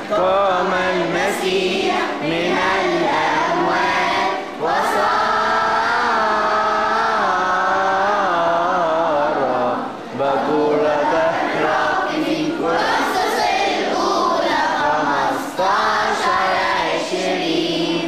قام المسيح من الأموات وصار بكرة دهر قصص الأولى خمستاشر عشرين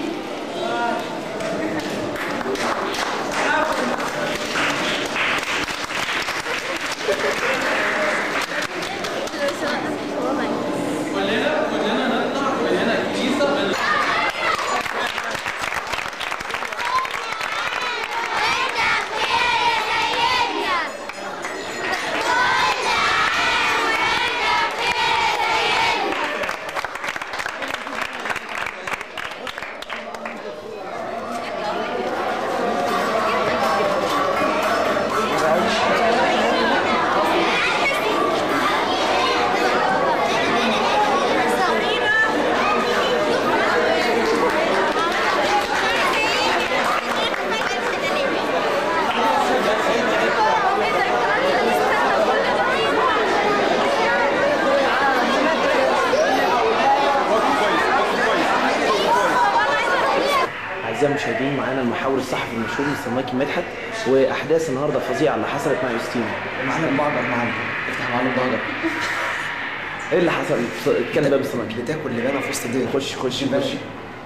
أعزائي المشاهدين معانا المحاور الصحفي المشهور مستر مايكل مدحت وأحداث النهاردة فظيعة اللي حصلت مع يوستينا معانا المعبر معانا افتح معانا الضهر إيه اللي حصل؟ اتكلم بقى مستر مايكل بتاكل لبانه في وسط الدنيا خش خش لبانة. خش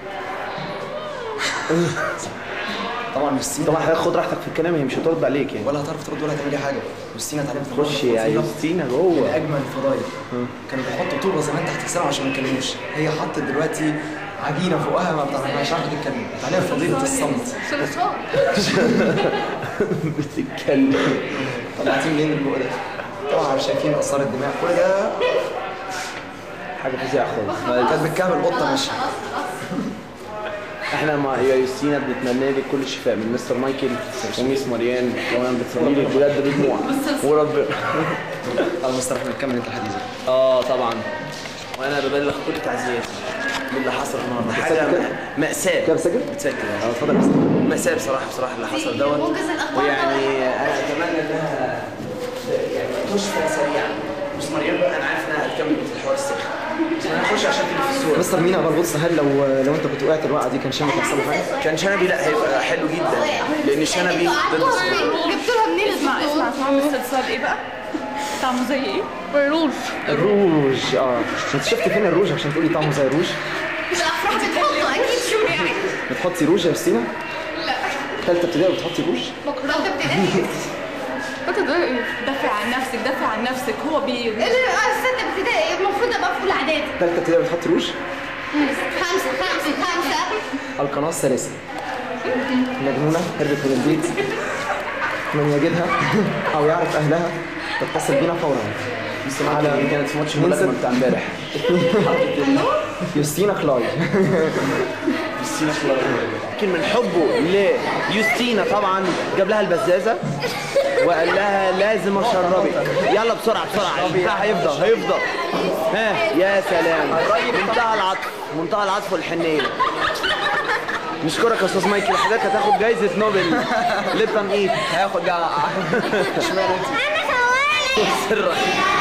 طبعا يوستينا طبعا حضرتك خد راحتك في الكلام هي مش هترد عليك يعني ولا هتعرف ترد ولا تعملي حاجه يوستينا اتعلمت خش يا يوستينا من جوه اجمل الفضايح كانوا بيحطوا طوبه زمان تحت لسانها عشان ما يتكلموش هي حطت دلوقتي عجينه فوقها ما بتعرف مش عارفه تتكلم اتعلمت فضيله الصمت بتتكلم طلعتيه منين البق ده طبعا شايفين اثار الدماء كل ده حاجة فظيعة خالص كانت بتكعب القطه ماشيه احنا مع يا يوستينا بنتمنى لك كل الشفاء من مستر مايكل وميس مريان كمان بتصلي لك بجد بدموع وربنا الله مستريح نكمل انت الحديث اه طبعا وانا ببلغ كل تعزياتي باللي حصل النهارده حاجه مأساة كده مسجل؟ بتسجل اه اتفضل يا مستر. مأساة بصراحة بصراحة اللي حصل دوت موجز الأخبار ويعني أنا أتمنى إنها يعني تشفى سريعا بس مريم بقى أنا عارف إنها هتكمل في الحوار السخن بس أنا هخش عشان تيجي في الصورة مستر مينا قبل بص هل لو لو انت كنت وقعت الوقعه دي كان شامك هيحصل له حاجه؟ كان شنبي لا هيبقى حلو جدا لأن شنبي ضد الصورة جبت لها منين اسمع اسمع اسمع الاستفسار ايه بقى؟ طعمه زي ايه؟ الروج الروج اه انت شفت فين الروج عشان تقولي طعمه زي الروج؟ الأفراح بتحطه أكيد شو يعني بتحطي روج يا يوستينا؟ لا ثالثه ابتدائي بتحطي روج؟ بكرة ابتدائي انت ده دافع عن نفسك دافع عن نفسك هو بي اللي اه ستة ابتدائي المفروض ابقى في اولى اعدادي ثالثه ابتدائي بتحطي روج؟ خمسة خمسة خمسة القناة الثالثة مجنونة هربت من البيت من يجدها أو يعرف أهلها تتصل بينا فورا بس على كانت في ماتش الملاكمة بتاع امبارح يوستينا كلاي يوستينا لكن من حبه ليوستينا طبعا جاب لها البزازة وقال لها لازم اشربك يلا بسرعة بسرعة البتاع هيفضى هيفضى ها يا سلام منتهى العطف منتهى العطف والحنية نشكرك يا استاذ مايكل حضرتك هتاخد جايزة نوبل للتنقيط هياخد جا اشمعنى انت؟ سرك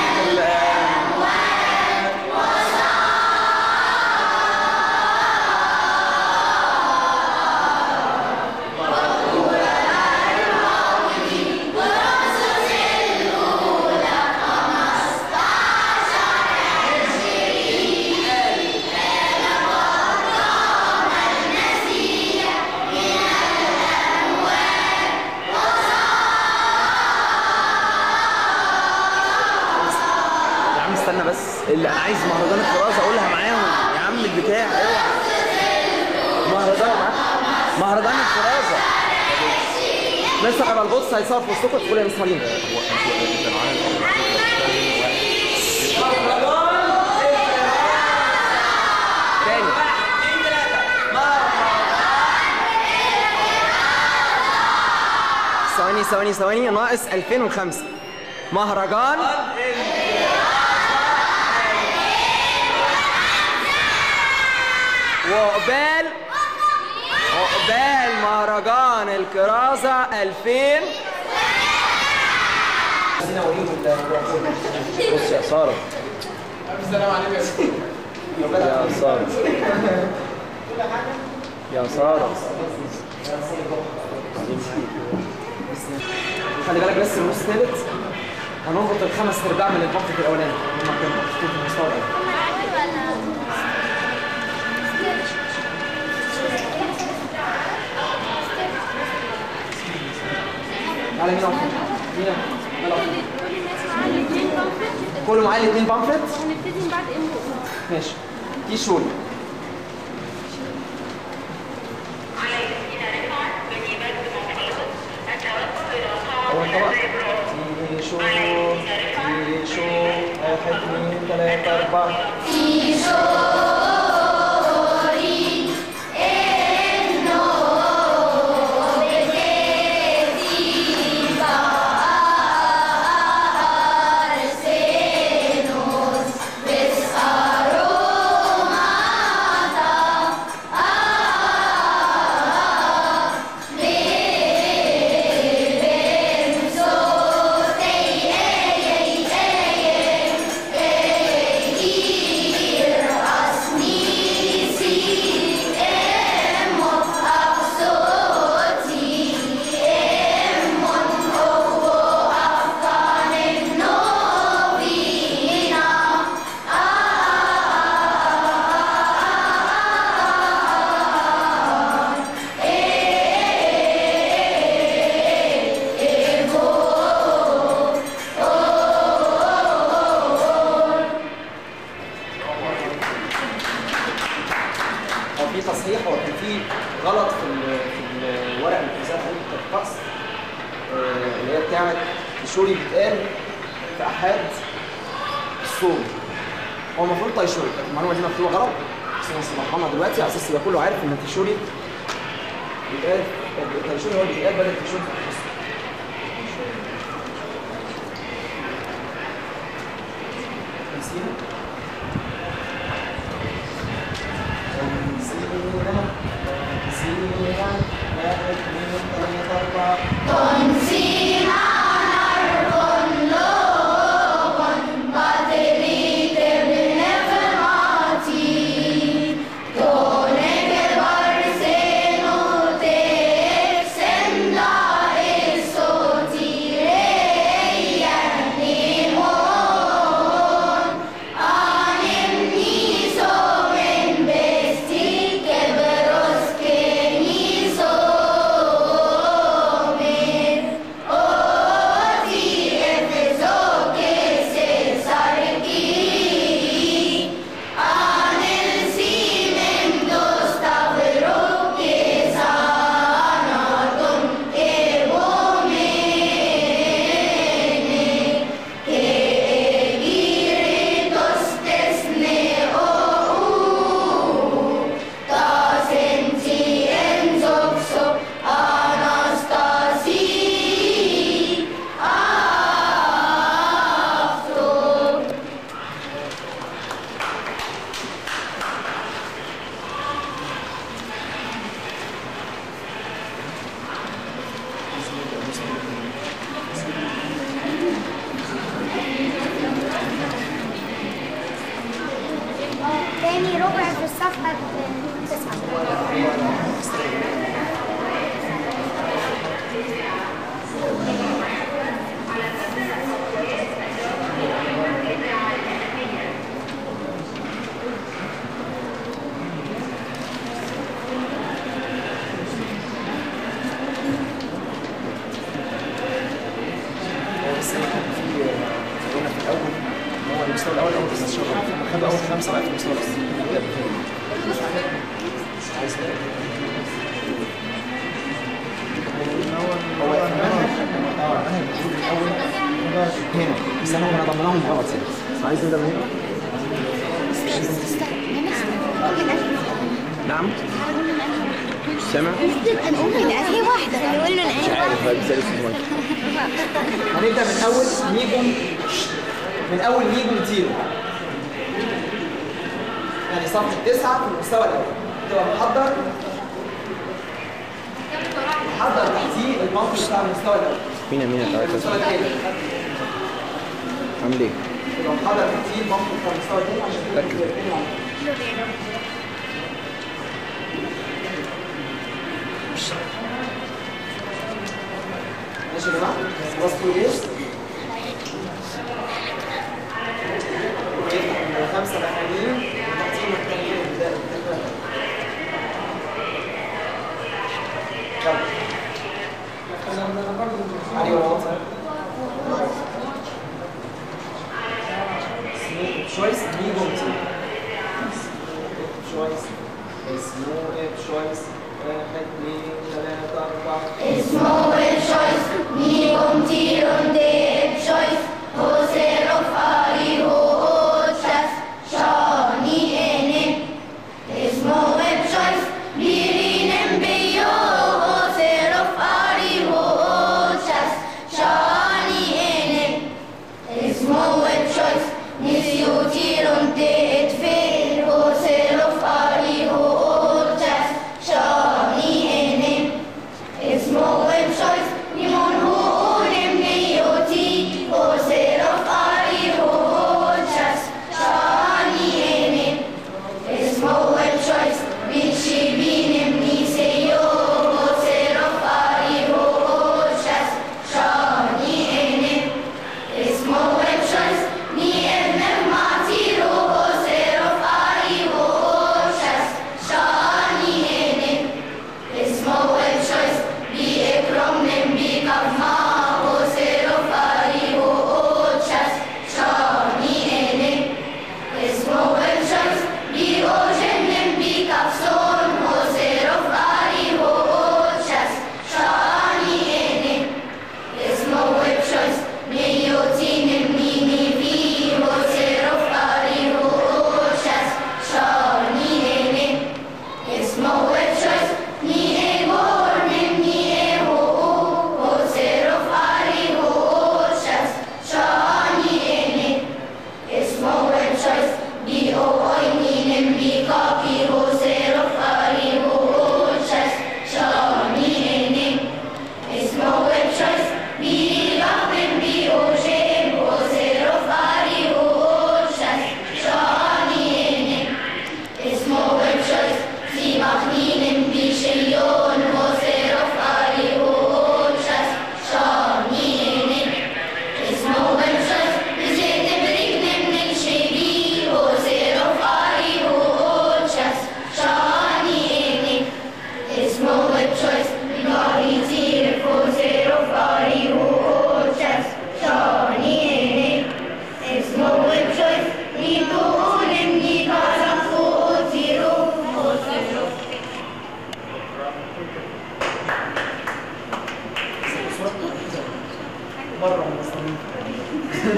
يا عم استنى بس اللي انا عايز مهرجان الكراسة اقولها معاهم يا عم البتاع اوعى مهرجان مهرجان الكراسة مستر قبل بص هيصور في وسطكم تقول يا مستر مين تاني ثواني ثواني ثواني ناقص 2005 مهرجان وعقبال عقبال مهرجان الكرازة 2000 بص يا سارة يا سارة يا سارة خلي بالك بس النص الثالث هنربط الخمس ارباع من البطل الاولاني هما كانوا محطوطين في المستوى الاول تعالى مين أقف؟ مين أقف؟ يلا أقف. كله معاه الاثنين بامفلت هنبتدي بعد ام ماشي دي شوري أول طبق تي شو تي شو واحد اثنين ثلاثة أربعة هو في تصحيح هو كان في غلط في ال- في الورق اللي بتنزل عليه الطقس آه، اللي هي بتاعت الشوري بيتقال في احاد الصوم هو المفروض تايشوري كانت المعلومه دي مكتوبه غلط بس انا صلحناها دلوقتي على اساس يبقى كله عارف ان التايشوري بيتقال التايشوري هو اللي بيتقال بدل التايشوري في القصه خمسين خمسين خمسين واحد اثنين ثلاثة أربعة تاني ربع في الصفحة تسعة هو بس أنا كان في قلنا في الأول هو المستوى الأول أول بس شغل خدوا أول خمسة بقى في المستوى الأصلي هو اه أنا المفروض الأول هنا بس أنا كنا ضمناهم غلط يعني عايز نبدأ من هنا نعم مش سامع تبقى نقول الأنهي واحدة نقول له مش الأنهي عارف هاي بتسألي اسمه هنبدأ من أول ميجون من أول ميجون زيرو يعني صفحة تسعة في المستوى الأول تبقى محضر محضر تحتيه الموقف بتاع المستوى الأول مين مين المستوى الثاني عامل ايه؟ تبقى محضر تحتيه الموقف بتاع المستوى الثاني عشان تبقى ركز. الاثنين مع بعض. ماشي يا جماعه خلصتوا ايه؟ خمسه الاخرين وتحتيهم التانيين ابتداء علي وواطن شويس ميجومتي شويس اسمه ايه شويس واحد اثنين ثلاثة أربعة مرة من المصريين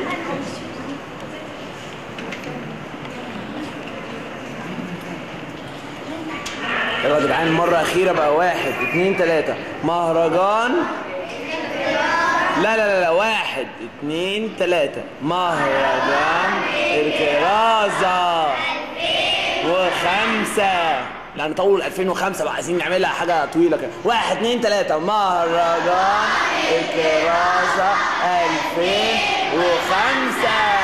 يلا يا جدعان مرة أخيرة بقى واحد اتنين تلاتة مهرجان لا لا لا لا واحد اتنين تلاتة مهرجان الكرازة وخمسة لا نطول 2005 بقى عايزين نعملها حاجة طويلة كده واحد اتنين تلاتة مهرجان الكرازة 2005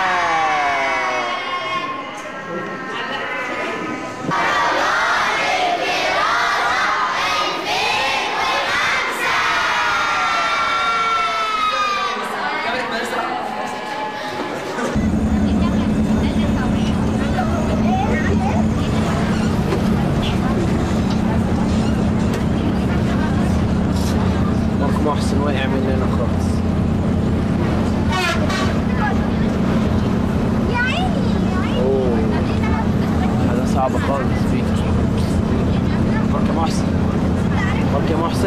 مارك محسن وقع مننا خالص يا عيني يا عيني اوه حاجة صعبة خالص بيتر مارك يا محسن مارك يا محسن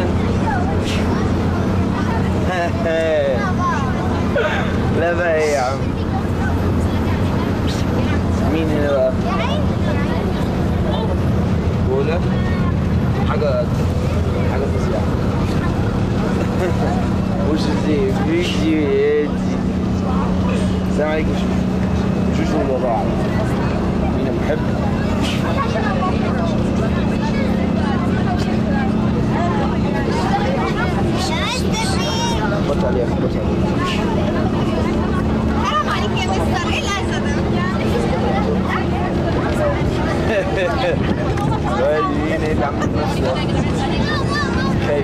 لا بقى ايه يا عم مين هنا بقى؟ يا عيني بولا حاجة حاجة فظيعة وش دي فيديو يدي السلام عليكم شوشو الوضاعة مين محب بط عليها بط عليها حرام عليك يا مستر ايه الاسد ده؟ سؤال مين اللي عم تمثل خايف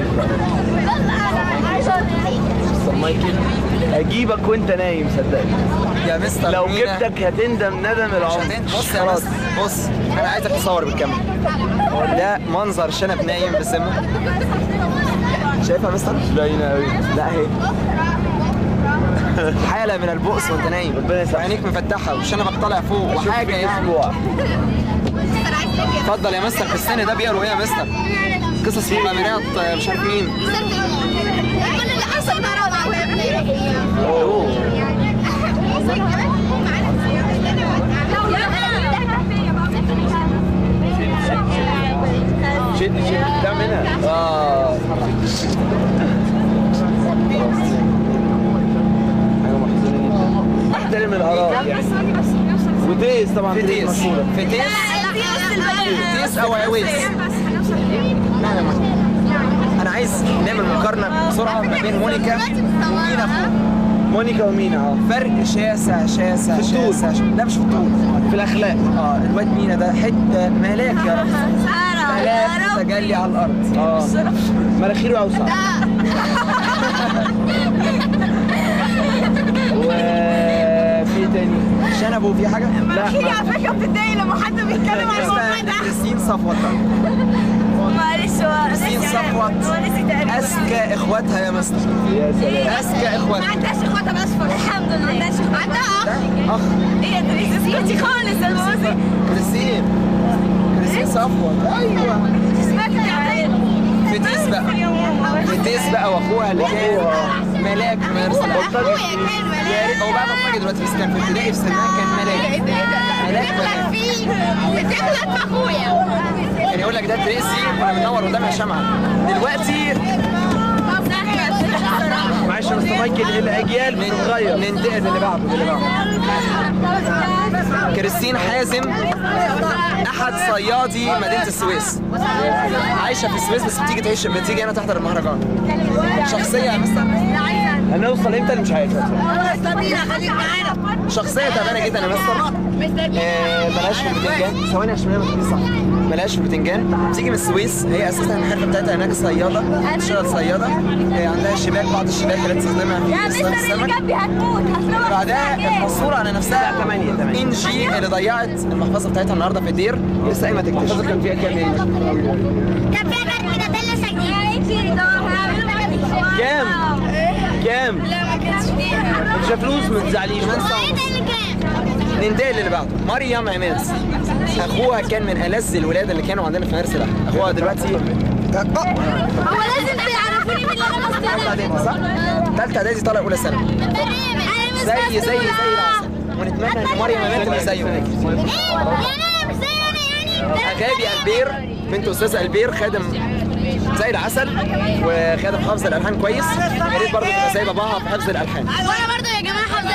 مستر مايكل هجيبك وانت نايم صدقني يا مستر لو مينا. جبتك هتندم ندم مش العمر هتن- بص يا مستر بص انا عايزك تصور بالكاميرا ده منظر شنب نايم بسمه شايفها يا مستر؟ باينه قوي لا اهي حالة من البؤس وانت نايم ربنا يسامحك. وعينيك مفتحة وشنبك طالع فوق وحاجة يعني اسبوع اتفضل يا مستر في السن ده بيقروا ايه يا مستر؟ قصص مغامرات آه، مش عارف مين كل اللي حصل مع رابعة وهي بتحكي. اوه شد شد بتاع منها اه حاجه محزنه جدا احترم الاراء يعني وتيس طبعا فتيس مشهوره فتيس فتيس او عويس لا لا ما. انا عايز نعمل مقارنة بسرعة ما بين مونيكا ومينا فوق مونيكا ومينا اه فرق شاسع شاسع في الطول. شاسع لا مش في الطول في الاخلاق اه الواد مينا ده حتة ملاك يا رب ملاك تجلي على الارض اه مناخيره اوسع وفي تاني شنبه في حاجة؟ لا على فكره بتتضايق لما حد بيتكلم عن الموضوع اسمها ده كريستين صفوت معلش هو كريستين صفوت هو نسي تقريبا اذكى اخواتها يا مستر يا سلام اذكى ما اخواتها عندهاش اخواتها باصفر الحمد لله ما عندهاش اخواتها اخ ايه ده ليه اسكتي خالص يا بوسي كريستين كريستين صفوت ايوه اسمعي يا فتيس بقى فتيس بقى واخوها اللي كان ملاك في مدرسة الأطفال أخويا كان ملاك. يا ريت- هو بقى بطل دلوقتي بس كان في ابتدائي في سنها كان ملاك ملاك بتغلط ملاك فيه بتغلط في اخويا كان يقول لك ده تريسي كنا بننور قدامها شمعة دلوقتي معلش يا مستر مايكل الاجيال بتتغير ننتقل للي بعده للي بعده كريستين حازم احد صيادي مدينه السويس عايشه في السويس بس بتيجي تعيش بتيجي هنا تحضر المهرجان شخصيه يا مستر هنوصل امتى اللي مش عارف شخصيه تعبانه جدا يا مستر آه، ملهاش في البتنجان ثواني عشان انا بتكلم صح ملهاش في البتنجان بتيجي من السويس هي اساسا الحرفه بتاعتها هناك صياده بتشتغل صياده آه، عندها شباك بعض الشباك اللي بتستخدمها في اصطياد السمك جنبي هتموت هتروح بعدها المنصورة على نفسها لا، تمانية، تمانية. انجي اللي ضيعت المحفظة بتاعتها النهارده في الدير لسه قايمة تكتشف كان فيها كام ايه؟ كان فيها كانت ميدالية سجين كام؟ كام؟ لا ما كانش فيها مش فلوس ما تزعليش كمان ايه ساعة ده اللي كان؟ ننتقل للي بعده مريم عماد اخوها كان من ألذ الولاد اللي كانوا عندنا في مدرسة الأهل اخوها دلوقتي آه، هو لازم تعرفوني من اللي انا تالتة مصدرها اعدادي صح؟ تالتة اعدادي طالع اولى ثانوي زي زي زي العسل ونتمنى ان مريم عماد تبقى زيه ايه يعني انا مش زي انا يعني غابي البير بنت استاذ البير خادم زي العسل وخادم حافظ الالحان كويس يا ريت برضه تبقى زي باباها في حفظ الالحان وانا برضه يا جماعه حافظه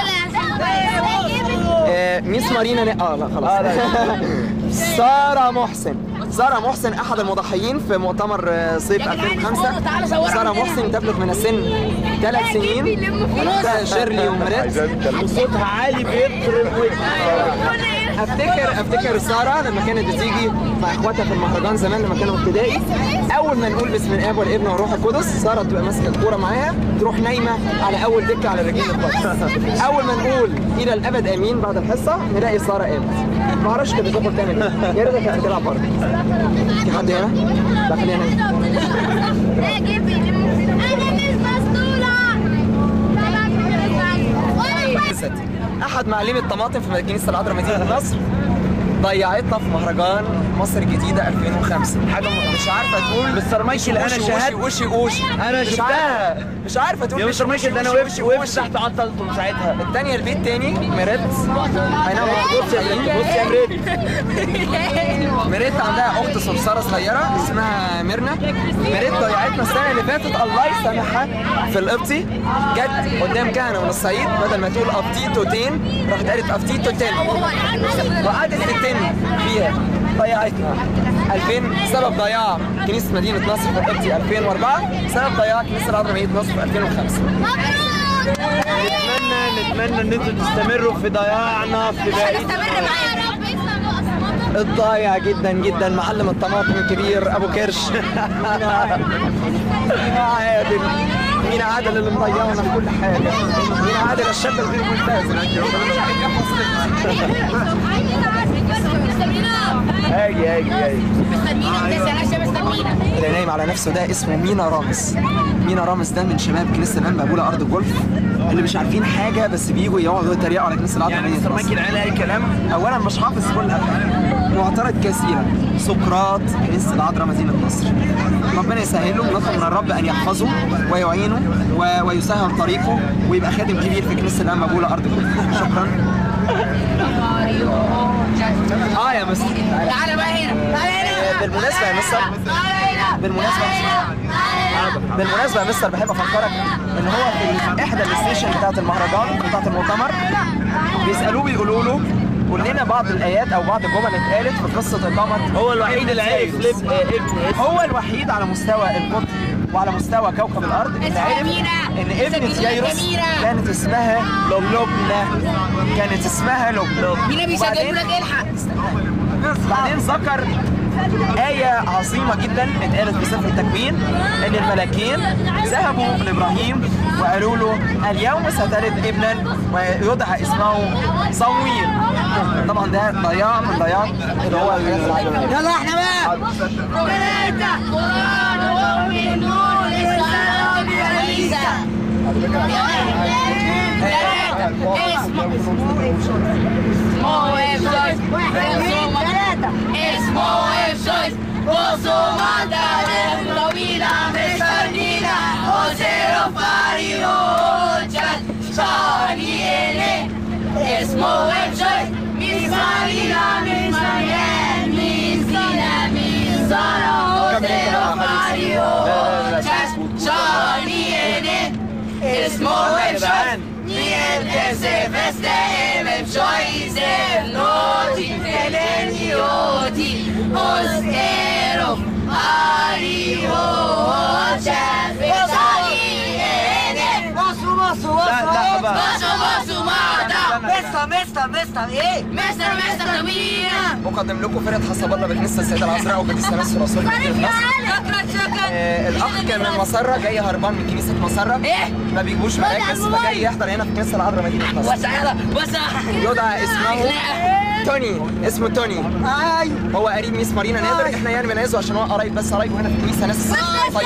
آه، ميس مارينا ن... اه لا خلاص سارة محسن سارة محسن أحد المضحيين في مؤتمر آه، صيف 2005 سارة محسن تبلغ من السن ثلاث سنين أختها شيرلي ومرات وصوتها عالي بيطرب افتكر افتكر ساره لما كانت بتيجي مع اخواتها في المهرجان زمان لما كانوا ابتدائي اول ما نقول بسم الاب والابن والروح القدس ساره تبقى ماسكه الكوره معاها تروح نايمه على اول دكه على رجلين الكويس اول ما نقول الى الابد امين بعد الحصه نلاقي ساره قامت ما اعرفش كانت بتدخل تعمل ايه يا ريتها كانت بتلعب بره في حد هنا؟ لا خلينا هنا انا مش مسطوله وانا ست احد معلمي الطماطم في كنيسه العذراء مدينه نصر ضيعتنا في مهرجان مصر الجديده 2005 حاجه م- مش عارفه تقول مستر مايكل انا وشي شهدت وشي وشي أنا مش شفتها. عارفة- مش عارفه تقول يا وشي مستر مايكل ده انا وشي وقفت وشي وقفت وشي. تحت عطلتهم ساعتها الثانيه البيت تاني ميريت اي نعم بص يا مريت بص يا مريت ميريت عندها اخت صرصاره صغيره اسمها ميرنا ميريت ضيعتنا السنه اللي فاتت الله يسامحها في القبطي جت قدام كهنه من الصعيد بدل ما تقول ابتيتوتين راحت قالت ابتيتوتين وقعدت تتن فيها ضيعتنا 2000 سبب ضياع كنيسه مدينه نصر في القبطي 2004 سبب ضياع كنيسه العذراء مدينه نصر في 2005 نتمنى نتمنى ان انتوا تستمروا في ضياعنا في باقي هنستمر معاك الضايع جدا جدا معلم الطماطم الكبير ابو كرش مينا عادل مينا عادل اللي مضيعنا في كل حاجه مينا عادل الشاب الغير ملتزم هاجي هاجي هاجي اللي نايم على نفسه ده اسمه مينا رامز مينا رامز ده من شباب كنيسه الانبا ابولا ارض الجولف اللي مش عارفين حاجه بس بييجوا يقعدوا يتريقوا على كنيسه العذراء يعني مستر مايكل قال اي كلام اولا مش حافظ كل الالحان معترض كثيرا سقراط كنيسه العذراء مدينه نصر ربنا يسهله ونطلب من الرب ان يحفظه ويعينه و... ويسهل طريقه ويبقى خادم كبير في كنيسه الانبا ابولا ارض الجولف شكرا اه يا مستر تعالى بقى هنا تعالى هنا بالمناسبه يا مستر بالمناسبه بالمناسبه يا مستر بحب افكرك ان هو في احدى الستيشن بتاعت المهرجان بتاعت المؤتمر بيسالوه بيقولوا له قول لنا بعض الايات او بعض الجمل اتقالت في قصه اقامه هو الوحيد اللي عرف سايروس. لب آه، ابن اسمه هو الوحيد على مستوى القطر وعلى مستوى كوكب الارض اللي عرف ان ابنة يايروس كانت اسمها لبنى كانت اسمها لبنى مين بيسجل وبعدين- لك الحق بعدين ذكر آية عظيمة جدا اتقالت في سفر التكوين إن الملاكين ذهبوا لإبراهيم وقالوا له اليوم ستلد ابنا ويدعى اسمه صمويل طبعا ده ضياع من ضياع اللي هو الحاجات العالمية يلا احنا بقى ثلاثة قرآن ومن نور السلام يا عيسى اسمه افشويس وصوماندا طويلة مستنينا وسيرو فاريوشان شانييني اسمه افشويس ميس مارينا ميس ماريان ميس دينا ميس زارا وسيرو فاريوشان شانييني اسمه افشويس Niente se festeme gioise noti telenioti ostero ario c'è feccialiene mosu mosu لا لا بقى mosu mosu mata مستر مستر مستر ايه؟ mestra mestra tamina مقدم لكم فرقة حسب الله بكنيسة السيدة العذراء وكنيسة مصر رسول مدينة نصر شكرا شكرا آه، الأخ كان من مسرة جاي هربان من كنيسة مسرة إيه؟ ما بيجيبوش مراكز فجاي يحضر هنا في كنيسة العذراء مدينة نصر وسعيدة وسعيدة يدعى اسمه توني اسمه توني ايوه هو قريب ميس مارينا نادر احنا يعني بنعزه عشان هو قريب بس قريب هنا في الكنيسه ناس طيب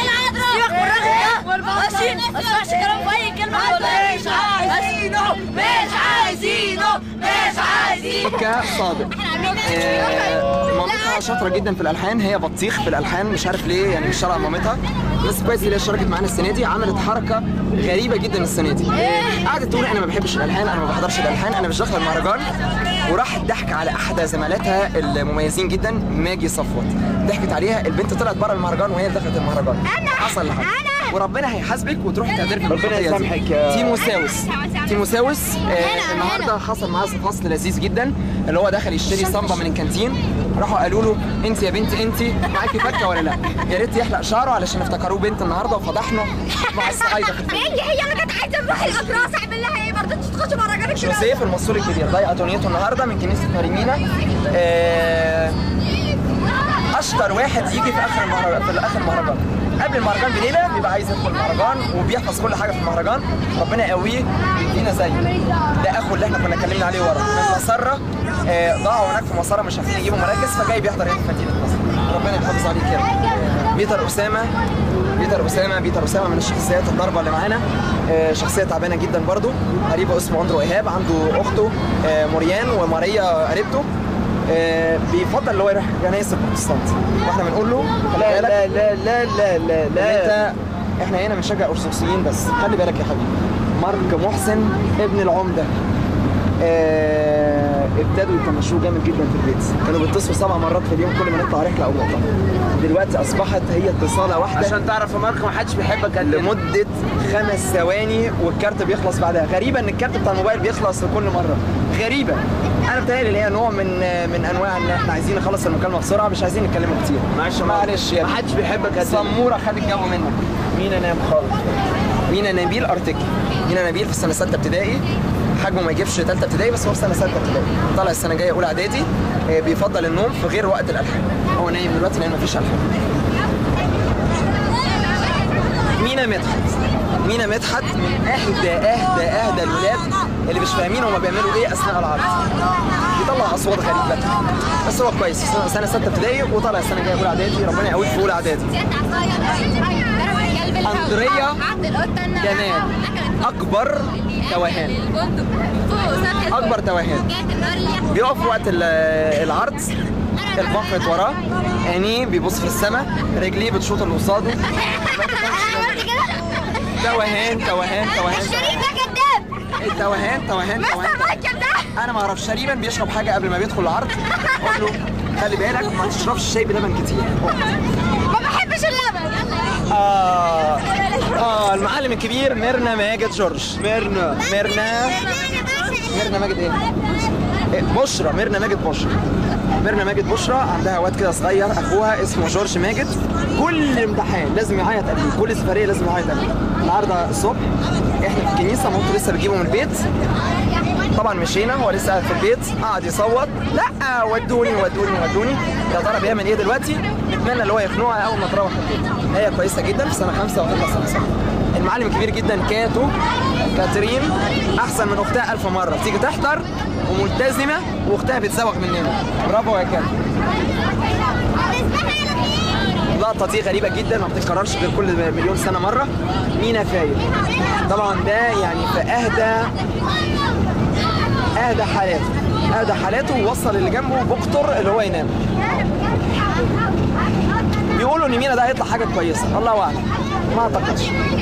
اسمعش كلام في اي كلمه مش عايزينه مش عايزينه مش عايزينه مكة صادق آه، مامتها شاطره جدا في الالحان هي بطيخ في الالحان مش عارف ليه يعني مش شرع مامتها بس كويس اللي هي شاركت معانا السنه دي عملت حركه غريبه جدا السنه دي قعدت تقول انا ما بحبش الالحان انا ما بحضرش الالحان انا مش داخله المهرجان وراحت ضحك على احدى زملاتها المميزين جدا ماجي صفوت ضحكت عليها البنت طلعت بره المهرجان وهي اللي دخلت المهرجان انا حصل لها وربنا هيحاسبك وتروحي تعترفي بالخطية دي. يسامحك يا- تيموساوس تيموساوس آه النهارده حصل معاه فصل لذيذ جدا اللي هو دخل يشتري صنبه من الكانتين راحوا قالوا له انت يا بنت انت معاكي فكه ولا لا؟ يا ريت يحلق شعره علشان افتكروه بنت النهارده وفضحنا مع الصعايده في الفيلم. هي هي اللي كانت عايزه نروح الاجراس اعمل لها ايه ما رضتش تخش مهرجان جوزيف المصري الكبير ضيع دنيته النهارده من كنيسه مريمينا آه، اشطر واحد يجي في اخر المهرجان في اخر المهرجان قبل المهرجان بليله بيبقى عايز يدخل المهرجان وبيحفظ كل حاجه في المهرجان ربنا يقويه ويدينا زيه ده اخو اللي احنا كنا اتكلمنا عليه ورا من مسره آه، ضاعوا هناك في مسره مش عارفين يجيبوا مراكز فجاي بيحضر هنا في مدينه مصر ربنا يحافظ عليه كده بيتر اسامه بيتر اسامه بيتر اسامه من الشخصيات الضربه اللي معانا آه، شخصيه تعبانه جدا برضو قريبه اسمه اندرو ايهاب عنده اخته آه، موريان وماريا قريبته آه، بيفضل اللي هو يروح كنايس البروتستانت واحنا بنقول له خلي لا بالك لا لا لا لا لا إن لا انت احنا هنا بنشجع ارثوذكسيين بس خلي بالك يا حبيبي مارك محسن ابن العمده آه ابتدوا يطنشوه جامد جدا في البيت كانوا بيتصلوا سبع مرات في اليوم كل ما نطلع رحله او نقطه دلوقتي اصبحت هي اتصاله واحده عشان تعرف يا مارك ما حدش بيحبك قد لمده خمس ثواني والكارت بيخلص بعدها غريبه ان الكارت بتاع الموبايل بيخلص في كل مره غريبه انا بتهيألي اللي هي نوع من من انواع ان احنا عايزين نخلص المكالمه بسرعه مش عايزين نتكلموا كتير معلش يا مارك. معلش يا ما حدش بيحبك قد سموره خد الجو منك مين انام خالص مينا نبيل ارتكي مينا نبيل في سنه سته ابتدائي حجمه ما يجيبش ثالثه ابتدائي بس هو في سنه سته ابتدائي طالع السنه الجايه اولى اعدادي آه، بيفضل النوم في غير وقت الالحان هو نايم دلوقتي لان مفيش الحان مينا مدحت مينا مدحت من اهدى اهدى اهدى الولاد اللي مش فاهمين هما بيعملوا ايه اثناء العرض بيطلع اصوات غريبه بس هو كويس سنه سنة سته ابتدائي وطالع السنه الجايه اولى اعدادي ربنا يقويك في اولى اعدادي أندريا جمال اكبر توهان اكبر توهان بيقف وقت ال- العرض البحر وراه عينيه بيبص في السماء رجليه بتشوط اللي قصاده توهان توهان توهان الشريف ده كداب توهان توهان توهان كداب انا ما اعرفش تقريبا بيشرب حاجه قبل ما بيدخل العرض قول له خلي بالك ما تشربش شاي بلبن كتير ما بحبش اللبن اه اه المعلم الكبير ميرنا ماجد جورج ميرنا ميرنا ميرنا ماجد ايه؟ إيه، بشرى ميرنا ماجد بشرى ميرنا ماجد بشرى عندها واد كده صغير اخوها اسمه جورج ماجد كل امتحان لازم يعيط قبليه كل سفريه لازم يعيط قبليه النهارده الصبح احنا في الكنيسه مامته لسه بتجيبه من البيت طبعا مشينا هو لسه قاعد في البيت قعد يصوت لا ودوني ودوني ودوني يا ترى بيعمل ايه دلوقتي نتمنى اللي هو يخنقها اول ما تروح البيت هي كويسه جدا في سنه خمسه وهتطلع سنه سبعه المعلم كبير جدا كاتو كاترين احسن من اختها الف مره بتيجي تحضر وملتزمه واختها بتزوغ مننا برافو يا كاتو اللقطه دي غريبه جدا ما بتتكررش غير كل مليون سنه مره مينا فايد طبعا ده يعني في اهدى اهدى حالاته اهدى حالاته ووصل اللي جنبه بقطر اللي هو ينام بيقولوا ان مينا ده هيطلع حاجه كويسه الله اعلم ما اعتقدش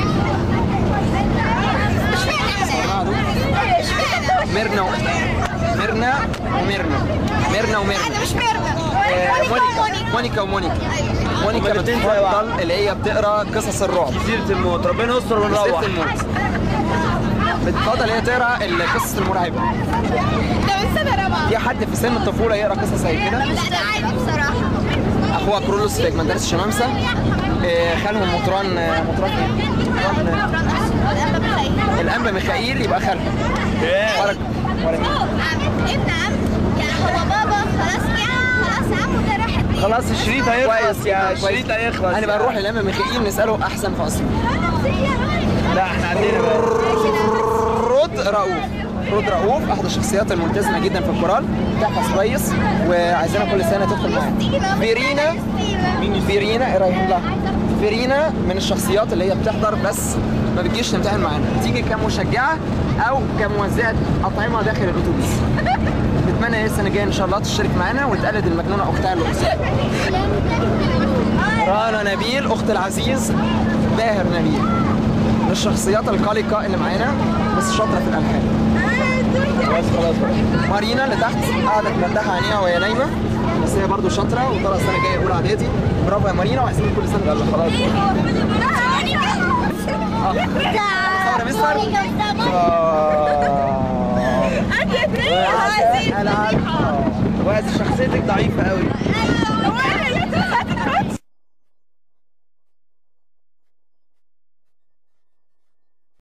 ميرنا و... ميرنا وميرنا ميرنا وميرنا مش ميرنا آه، مونيكا مونيكا ومونيكا ومونيكا مونيكا هما الاتنين زي بعض. بتفضل اللي هي بتقرا قصص الرعب جزيرة الموت ربنا يستر سيرة ونروح الموت بتفضل هي تقرا القصص المرعبه ده من سنة رابعة في حد في سن الطفوله يقرا قصص زي كده لا ده عادي بصراحة اخوها كرولوس في مدرسه شمامسه آه، خالهم مطران آه، مطران إيه؟ مطران آه، الانبا ميخائيل يبقى خالهم ولا ولا مين؟ ابن عم يعني هو بابا خلاص كده خلاص عمه ده راح الدين. خلاص الشريط هيخلص كويس، يا كويس. الشريط هيخلص هنبقى نروح للانبا ميخائيل نساله احسن في اسيوط لا احنا عندنا بقى رود رؤوف رود رؤوف احد الشخصيات الملتزمه جدا في القران بتحفظ كويس وعايزينها كل سنه تدخل معانا فيرينا مين فيرينا ايه رايكم لها فيرينا من الشخصيات اللي هي بتحضر بس ما بتجيش تمتحن معانا بتيجي كمشجعه او كموزعه اطعمه داخل الاتوبيس نتمنى هي السنه الجايه ان شاء الله تشترك معانا وتقلد المجنونه اختها اللي قصيرة. رنا نبيل اخت العزيز باهر نبيل من الشخصيات القلقه اللي معانا بس شاطره في الالحان خلاص خلاص بقى. مارينا اللي تحت قاعده مفتحه عينيها وهي نايمه بس هي برضه شاطره وطالعه السنه الجايه اولى اعدادي برافو يا مارينا وعايزين كل سنه يلا خلاص صور يا مستر العب واسف شخصيتك ضعيفة قوي